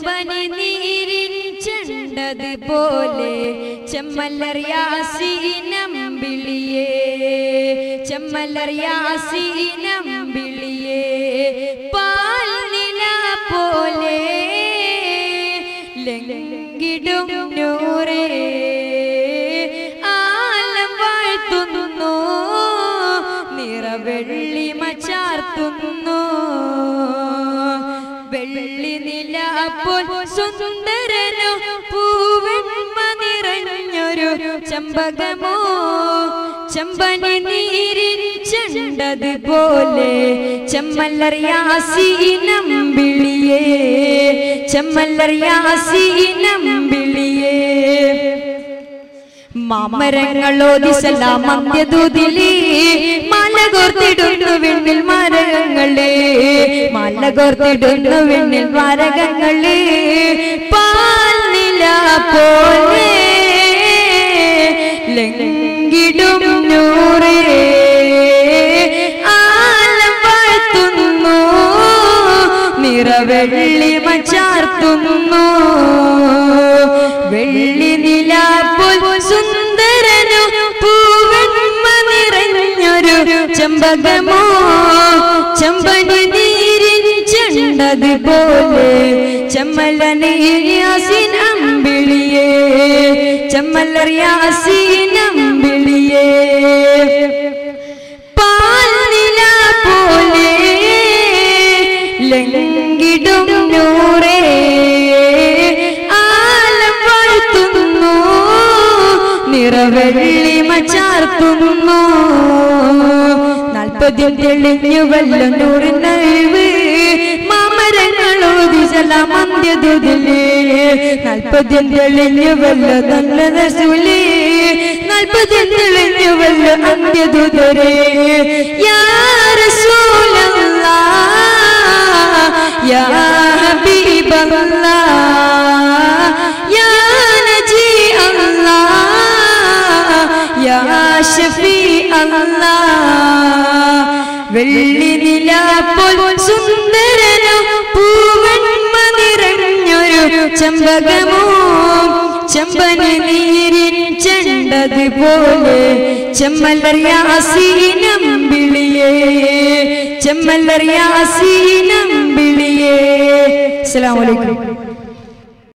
ചെമ്പനി നീരിൻ ചെണ്ടത് പോലെ ചെമ്മല്ലറിയാസീനമ്പിളിയേ ചെമ്മല്ലറിയാസീനമ്പിളിയേ പാൽ നില പോലെ ലംഘിടും നൂറേ ആലം വാഴ്ത്തുന്നു നിറവെള്ളി മച്ചാർത്തുന്നു വെള്ളി നില അപ്പോൾ സുന്ദരനോ പൂവെണ്മ നിറഞ്ഞൊരു ചമ്പകമോ ചമ്പനി നീരിൻ ചെണ്ടത് പോലെ ചെമ്മല്ലറിയാസീനമ്പിളിയേ ചെമ്മല്ലറിയാസീനമ്പിളിയേ മാമരങ്ങളോ ദിശലാമന്ത്യദൂതിലേ മാല കോർത്തിടുന്നു വിണ്ണിൽ മരങ്ങളെ മാല കോർത്തിടുന്നു വിണ്ണിൽ മരകങ്ങളെ പാൽ നില പോലെ ലംഘിടും നൂറേ ആലം വാഴ്ത്തുന്നു നിറവെള്ളി മച്ചാർത്തുന്നു വെള്ളി നിലാപ്പോൾ സുന്ദരനു പൂവെണ്മ നിറഞ്ഞൊരു ചെമ്പകമോ ചെമ്പനി നീരിൻ ചെണ്ടത് പോലെ ചെമ്മല്ലറിയാസിൻ അമ്പിളിയേ ചെമ്മല്ലറിയാസിൻ അമ്പിളിയേ പാൽനില പോലെ ലംഘിടും നൂറേ ആലം വാഴ്ത്തുന്നു നിറവെള്ളി മച്ചാർത്തുന്നു നാൽപ്പതിൽ തെളിഞ്ഞു വല്ല നൂറ് നഴിവ് മാമരങ്ങളോദിശലമന്ത്യതിലേ നാൽപ്പതിൽ തെളിഞ്ഞു വല്ല നല്ല രസൂലേ നാൽപ്പതിൽ തെളിഞ്ഞു വല്ല അന്ത്യദുതരേ യാ റസൂലല്ലാ യാ ഹബീബല്ലാ യാ നജി അല്ലാ യാ ഷഫീ അല്ലാ വെള്ളി നിലാപ്പോൾ സുന്ദരനോ പൂവന്മ നിറഞ്ഞൊരു ചെമ്പകമോ ചെമ്പനി നീരിൻ ചെണ്ടത് പോലെ ചെമ്മല്ലറിയാസീനമ്പിളിയേ ചെമ്മല്ലറിയാസീനമ്പിളിയേ അസ്സലാമു അലൈക്കും